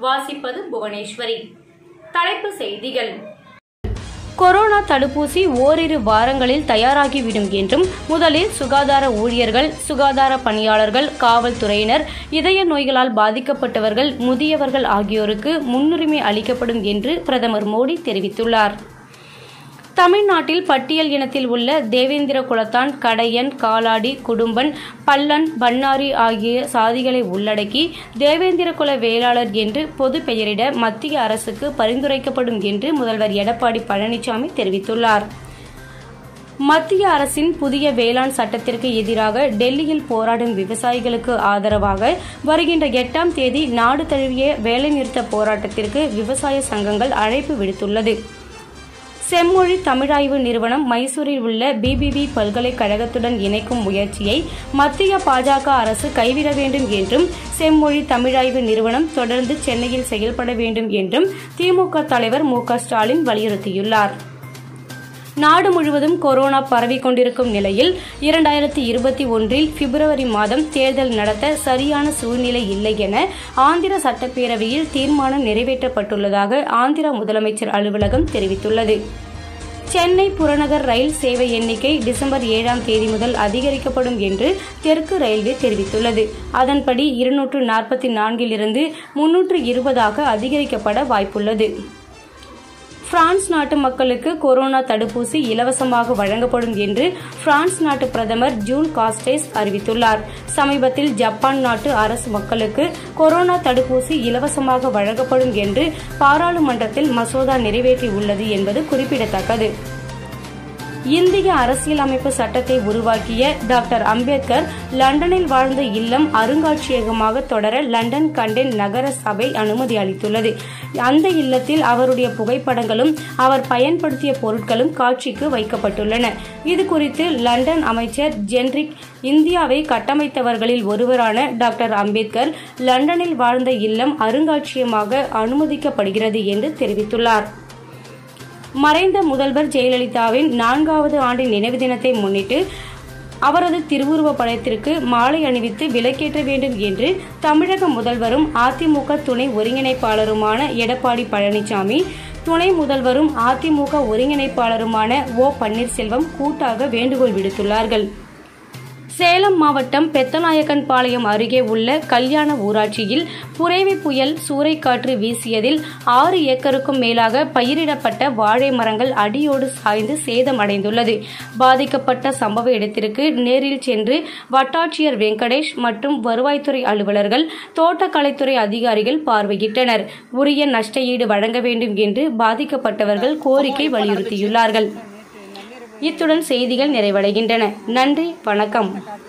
வாசிப்பது புவனேஸ்வரி தலைப்பு செய்திகள் கொரோனா தடுப்பூசி ஓரிரு வாரங்களில் தயாராகிவிடும் என்றும் முதலில் சுகாதார ஊழியர்கள் சுகாதார பணியாளர்கள் காவல்துறையினர் இதய நோய்களால் பாதிக்கப்பட்டவர்கள் முதியவர்கள் ஆகியோருக்கு முன்னுரிமை அளிக்கப்படும் என்று பிரதமர் மோடி தெரிவித்துள்ளார் தமிழ்நாட்டில் பட்டியல் இனத்தில் உள்ள தேவேந்திர குலத்தான் கடையன் காலாடி குடும்பன் பல்லன் பன்னாரி ஆகிய சாதிகளை உள்ளடக்கி தேவேந்திர குல வேளாளர் என்று பொது பெயரிட மத்திய அரசுக்கு பரிந்துரைக்கப்படும் என்று முதல்வர் எடப்பாடி பழனிசாமி தெரிவித்துள்ளார் மத்திய அரசின் புதிய வேளாண் சட்டத்திற்கு எதிராக டெல்லியில் போராடும் விவசாயிகளுக்கு ஆதரவாக வருகின்ற எட்டாம் தேதி நாடு தழுவிய வேலைநிறுத்த போராட்டத்திற்கு விவசாய சங்கங்கள் அழைப்பு விடுத்துள்ளது செம்மொழி தமிழாய்வு நிறுவனம் மைசூரில் உள்ள பிபிபி பல்கலைக்கழகத்துடன் இணைக்கும் முயற்சியை மத்திய பாஜக அரசு கைவிட வேண்டும் என்றும் செம்மொழி தமிழாய்வு நிறுவனம் தொடர்ந்து சென்னையில் செயல்பட வேண்டும் என்றும் திமுக தலைவர் மு ஸ்டாலின் வலியுறுத்தியுள்ளார் நாடு முழுவதும் கொரோனா பரவிக் கொண்டிருக்கும் நிலையில் இரண்டாயிரத்தி இருபத்தி ஒன்றில் பிப்ரவரி மாதம் தேர்தல் நடத்த சரியான சூழ்நிலை இல்லை என ஆந்திர சட்டப்பேரவையில் தீர்மானம் நிறைவேற்றப்பட்டுள்ளதாக ஆந்திர முதலமைச்சர் அலுவலகம் தெரிவித்துள்ளது சென்னை புறநகர் ரயில் சேவை எண்ணிக்கை டிசம்பர் ஏழாம் தேதி முதல் அதிகரிக்கப்படும் என்று தெற்கு ரயில்வே தெரிவித்துள்ளது அதன்படி இருநூற்று நாற்பத்தி நான்கிலிருந்து முன்னூற்று இருபதாக அதிகரிக்கப்பட வாய்ப்புள்ளது பிரான்ஸ் நாட்டு மக்களுக்கு கொரோனா தடுப்பூசி இலவசமாக வழங்கப்படும் என்று பிரான்ஸ் நாட்டு பிரதமர் ஜூன் காஸ்டேஸ் அறிவித்துள்ளார் சமீபத்தில் ஜப்பான் நாட்டு அரசு மக்களுக்கு கொரோனா தடுப்பூசி இலவசமாக வழங்கப்படும் என்று பாராளுமன்றத்தில் மசோதா நிறைவேற்றியுள்ளது என்பது குறிப்பிடத்தக்கது இந்திய அரசியலமைப்பு சட்டத்தை உருவாக்கிய டாக்டர் அம்பேத்கர் லண்டனில் வாழ்ந்த இல்லம் அருங்காட்சியகமாக தொடர லண்டன் கண்டென் நகர சபை அனுமதி அளித்துள்ளது அந்த இல்லத்தில் அவருடைய புகைப்படங்களும் அவர் பயன்படுத்திய பொருட்களும் காட்சிக்கு வைக்கப்பட்டுள்ளன இது குறித்து லண்டன் அமைச்சர் ஜென்ரிக் இந்தியாவை கட்டமைத்தவர்களில் ஒருவரான டாக்டர் அம்பேத்கர் லண்டனில் வாழ்ந்த இல்லம் அருங்காட்சியகமாக அனுமதிக்கப்படுகிறது என்று தெரிவித்துள்ளார் மறைந்த முதல்வர் ஜெயலலிதாவின் நான்காவது ஆண்டு நினைவு தினத்தை முன்னிட்டு அவரது திருவுருவ படத்திற்கு மாலை அணிவித்து விலக்கேற்ற வேண்டும் என்று தமிழக முதல்வரும் அதிமுக துணை ஒருங்கிணைப்பாளருமான எடப்பாடி பழனிசாமி துணை முதல்வரும் அதிமுக ஒருங்கிணைப்பாளருமான ஓ பன்னீர்செல்வம் கூட்டாக வேண்டுகோள் விடுத்துள்ளார்கள் சேலம் மாவட்டம் பெத்தநாயக்கன் பாளையம் அருகே உள்ள கல்யாண ஊராட்சியில் புரைவி புயல் சூறைக்காற்று வீசியதில் ஆறு ஏக்கருக்கும் மேலாக பயிரிடப்பட்ட வாழை மரங்கள் அடியோடு சாய்ந்து சேதமடைந்துள்ளது பாதிக்கப்பட்ட சம்பவ இடத்திற்கு நேரில் சென்று வட்டாட்சியர் வெங்கடேஷ் மற்றும் வருவாய்த்துறை அலுவலர்கள் தோட்டக்கலைத்துறை அதிகாரிகள் பார்வையிட்டனர் உரிய நஷ்ட ஈடு வழங்க வேண்டும் என்று பாதிக்கப்பட்டவர்கள் கோரிக்கை வலியுறுத்தியுள்ளார்கள் இத்துடன் செய்திகள் நிறைவடைகின்றன நன்றி வணக்கம்